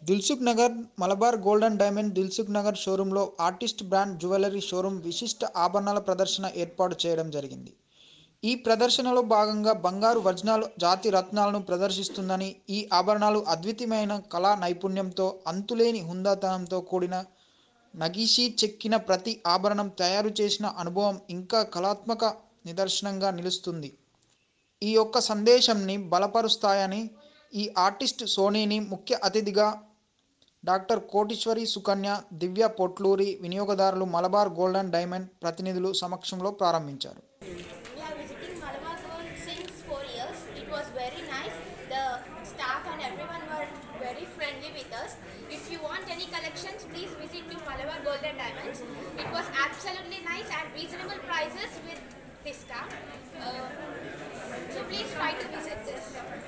Dilsukh Nagar Malabar gold and diamond Dilsukh Nagar షోరూంలో artist brand jewellery showroom విశిష్ట ఆభరణాల ప్రదర్శన ఏర్పాటు చేయడం జరిగింది ఈ ప్రదర్శనలో భాగంగా బంగారు వజ్నాలు జాతి రత్నాలను ప్రదర్శిస్తుందని ఈ ఆభరణాలు అద్వితీయమైన కళా నైపుణ్యంతో అంతులేని హుందాతనంతో కూడిన నగిషీ చెక్కిన ప్రతి ఆభరణం తయారు చేసిన అనుభవం ఇంకా కళాత్మక నిదర్శనంగా నిలుస్తుంది ఈ యొక్క సందేశంని బలపరుస్తాయని ఈ ఆర్టిస్ట్ సోనీని ముఖ్య అతిథిగా డాక్టర్ కోటీశ్వరి సుకన్య దివ్య పొట్లూరి వినియోగదారులు మలబార్ గోల్డ్ అండ్ డైమండ్ ప్రతినిధులు సమక్షంలో ప్రారంభించారు We are visiting Malabar Gold since four years. It was very nice. The staff and everyone were very friendly with us. If you want any collections, please visit to Malabar Gold and Diamonds. It was absolutely nice at reasonable prices with discount. Uh, so please try to visit this.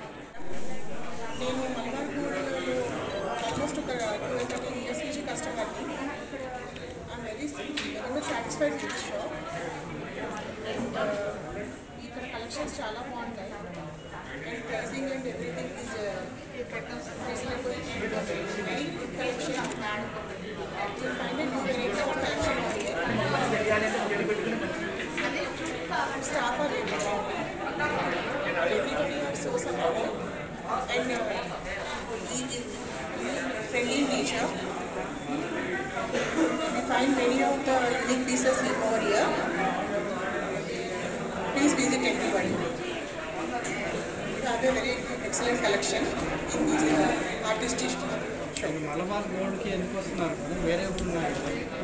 నేను మలబార్ గోల్డ్లో almost ఒక twelve thirteen years నుంచి కస్టమర్ని I'm very very satisfied with shop and ఇక్కడ collections చాలా బాగుంటాయి and pricing and everything is reasonable and very good collection you find it very good collection staff are very friendly. Everybody are so supportive and uh, he is friendly in nature. We find many of the unique pieces over here. Please visit everybody. We have a very excellent collection in this uh, artistic shop. Malabar గోల్డ్కి ఎందుకు వస్తున్నారు వేరే ఊరు ఉన్నాయి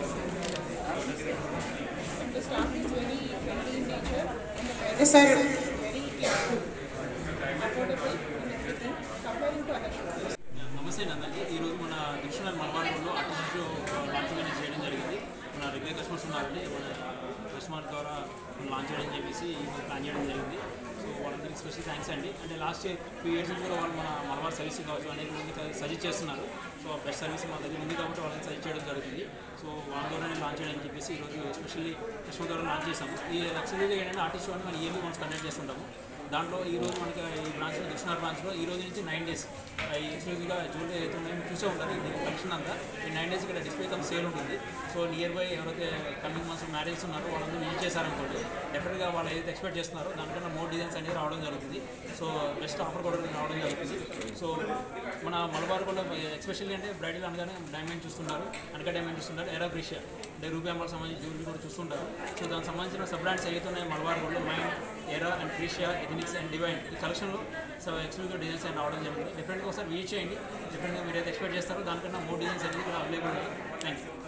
And the staff is very friendly in nature and the prices are very affordable and everything comparing to other shops. నమస్తే నందండి ఈరోజు మన డిక్షనరీ మలబార్లో ఆర్టిస్ట్ షో లాంచ్ అనేది చేయడం జరిగింది మన రెగ్యులర్ కస్టమర్స్ ఉన్నారండి మన కస్టమర్ ద్వారా లాంచ్ చేయడం చెప్పేసి ఈరోజు ప్లాన్ చేయడం జరిగింది సో వాళ్ళందరికీ స్పెషల్ థ్యాంక్స్ అండి అంటే లాస్ట్ టూ ఇయర్స్ నుంచి కూడా వాళ్ళు మన మలబార్ సర్వీస్ కావచ్చు అనేక మంది సజెస్ట్ చేస్తున్నారు సో బెస్ట్ సర్వీస్ మా దగ్గర ఉంది కాబట్టి వాళ్ళని సజెస్ట్ చేయడం జరుగుతుంది సో వాళ్ళ ద్వారానే లాంచ్ చేయడం చెప్పేసి ఈరోజు ఎస్పెషల్లీ కస్టమర్ ద్వారా లాంచ్ చేసాము ఈ యాక్చువల్గా ఏంటంటే ఆర్టిస్ట్ షో అని మనం ఇయర్లీ వన్స్ కండక్ట్ చేస్తుంటాము దాంట్లో ఈ రోజు మనకి ఈ బ్రాంచ్లో దక్షిణార్ బ్రాంచ్లో ఈ రోజు నుంచి నైన్ డేస్ ఈ ఎక్స్క్లూజివ్గా జ్యువెలరీ ఏదైతే ఉన్నాయో మీరు చూసే ఉంటారు ఇది కలెక్షన్ అంతా ఈ నైన్ డేస్ ఇక్కడ డిస్ప్లే కమ్ సేల్ ఉంటుంది సో నియర్ బై ఎవరైతే కమింగ్ మంత్స్ మ్యారేజ్ ఉన్నారో వాళ్ళందరూ విజిట్ చేశారనుకోండి డెఫినెట్గా వాళ్ళు ఏదైతే ఎక్స్పెక్ట్ చేస్తున్నారో దానికన్నా మోర్ డిజైన్స్ అనేది రావడం జరుగుతుంది సో బెస్ట్ ఆఫర్ కూడా రావడం జరుగుతుంది సో మన మలబార్ కూడా ఎస్పెషల్లీ అంటే బ్రైడల్ అనగానే డైమండ్ చూస్తున్నారు అనక డైమండ్ చూస్తున్నారు ఎరా బ్రిషియా అంటే రూపీ అమ్మకి సంబంధించి జ్యువెలరీ కూడా చూస్తుంటారు సో దానికి సంబంధించిన సబ్ బ్రాండ్స్ ఏవైతే ఉన్నాయో మలబార్ కూడా Mine Era and Precia Ethnix and Divine ఈ కలెక్షన్లో సో ఎక్స్క్లూజివ్ డిజైన్స్ అని రావడం జరుగుతుంది డిఫరెంట్గా ఒకసారి విజిట్ చేయండి డిఫరెంట్గా మీరు అయితే ఎక్స్పెక్ట్ చేస్తారో దానికన్నా మోర్ డిజైన్స్ అనేది ఇక్కడ అవైలబుల్ ఉన్నాయి థ్యాంక్ యూ